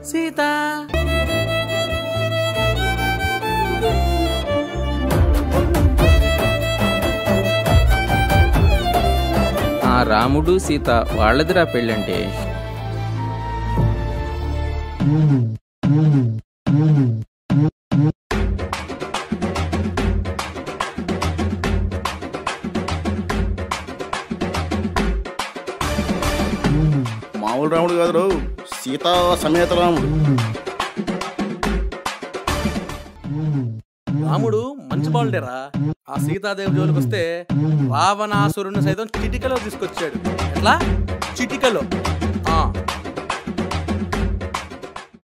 సీత ఆ రాముడు సీత వాళ్ళదిరా పెళ్ళంటే మామూలు రాముడు కాదు రావు సీతా సమేత రాముడు రాముడు మంచి బాలుడేరా ఆ సీతాదేవి జోలికి వస్తే రావణాసురుని సైతం చిటికలో తీసుకొచ్చాడు ఎట్లా చిటికలో